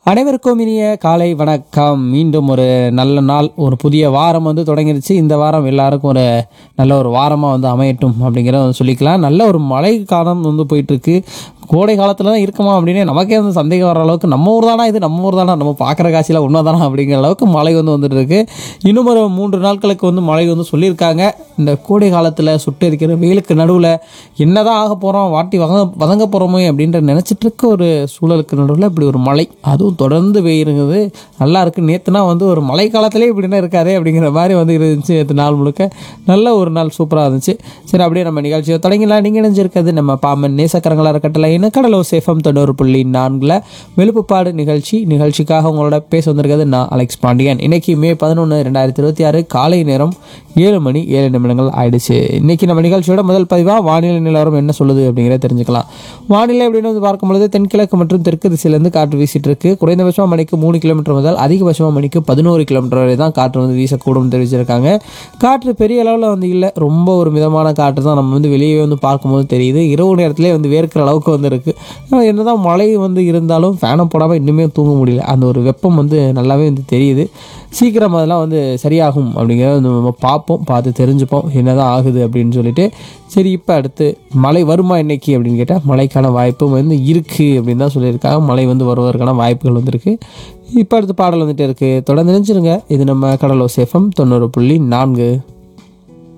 அனைவருக்கும் இனிய காலை வணக்கம் மீண்டும் ஒரு நல்ல நாள் ஒரு புதிய வாரம் வந்து தொடங்கிருச்சு இந்த வாரம் எல்லாருக்கும் ஒரு நல்ல ஒரு வாரமாக வந்து அமையட்டும் அப்படிங்கிறத வந்து சொல்லிக்கலாம் நல்ல ஒரு மழை காலம் வந்து போயிட்டுருக்கு கோடை காலத்தில் தான் இருக்குமா அப்படின்னு நமக்கே வந்து சந்தேகம் வர அளவுக்கு நம்ம ஊர் தானா இது நம்ம ஊர் தானா நம்ம பார்க்குற காட்சியில் உண்மை தானா அப்படிங்கிற அளவுக்கு மழை வந்து வந்துட்டு இருக்கு இன்னும் ஒரு மூன்று நாட்களுக்கு வந்து மழை வந்து சொல்லியிருக்காங்க இந்த கோடை காலத்தில் சுட்டு இருக்கிற வெயிலுக்கு நடுவில் என்னதான் ஆக போகிறோம் வாட்டி வதங்க வதங்க போகிறோமே அப்படின்ற நினச்சிட்டு இருக்க ஒரு சூழலுக்கு நடுவில் இப்படி ஒரு மழை அதுவும் தொடர்ந்து வெயிருங்குது நல்லா இருக்கு நேற்றுனா வந்து ஒரு மழை காலத்திலே இப்படின்னா இருக்காதே அப்படிங்கிற மாதிரி வந்து இருந்துச்சு நேற்று நாள் முழுக்க நல்ல ஒரு நாள் சூப்பராக இருந்துச்சு சரி அப்படியே நம்ம நிகழ்ச்சியை தொடங்கிடலாம் நீங்கள் இணைஞ்சிருக்கிறது நம்ம பாமன் நேசக்கரங்களா இருக்கட்டல இன்னும் கடலூர் சேஃபம் தொண்ணூறு புள்ளி நான்கில் வெளுப்புப்பாடு நிகழ்ச்சி நிகழ்ச்சிக்காக உங்களோட பேச வந்திருக்கிறது நான் அலெக்ஸ் பாண்டியன் இன்னைக்கு மே பதினொன்று ரெண்டாயிரத்தி இருபத்தி ஆறு காலை நேரம் ஏழு மணி ஏழு நிமிடங்கள் ஆயிடுச்சு இன்னைக்கு நம்ம நிகழ்ச்சியோட முதல் பதிவாக வானிலை நிலவரம் என்ன சொல்லுது அப்படிங்கிறத தெரிஞ்சுக்கலாம் வானிலை அப்படின்னு வந்து பார்க்கும் பொழுது தென்கிழக்கு மற்றும் தெற்கு திசையிலேருந்து காற்று வீசிட்டு இருக்கு குறைந்தபட்சமாக மணிக்கு மூணு கிலோமீட்டர் முதல் அதிகபட்சமாக மணிக்கு பதினோரு கிலோமீட்டர் வரை தான் காற்று வந்து வீசக்கூடும் தெரிவிச்சிருக்காங்க காற்று பெரிய அளவில் வந்து இல்லை ரொம்ப ஒரு மிதமான காற்று தான் நம்ம வந்து வெளியே வந்து பார்க்கும்போது தெரியுது இரவு நேரத்திலே வந்து வேர்க்கிற அளவுக்கு வந்து இருக்கு ஆனா என்னதான் மழை வந்து இருந்தாலும் ஃபேனை போடாமல் இன்னுமே தூங்க முடியல அந்த ஒரு வெப்பம் வந்து நல்லாவே வந்து தெரியுது சீக்கிரம் அதெல்லாம் வந்து சரியாகும் அப்படிங்கிறத வந்து நம்ம பார்ப்போம் பார்த்து தெரிஞ்சுப்போம் என்னதான் ஆகுது அப்படின்னு சொல்லிட்டு சரி இப்போ அடுத்து மழை வருமா இன்னைக்கு அப்படின்னு கேட்டால் மழைக்கான வாய்ப்பு வந்து இருக்குது அப்படின்னு தான் சொல்லியிருக்காங்க மழை வந்து வருவதற்கான வாய்ப்புகள் வந்துருக்கு இப்போ அடுத்து பாடல் வந்துட்டு இருக்குது தொடர்ந்து நினைச்சிருங்க இது நம்ம கடலோ சேஃபம் தொண்ணூறு புள்ளி நான்கு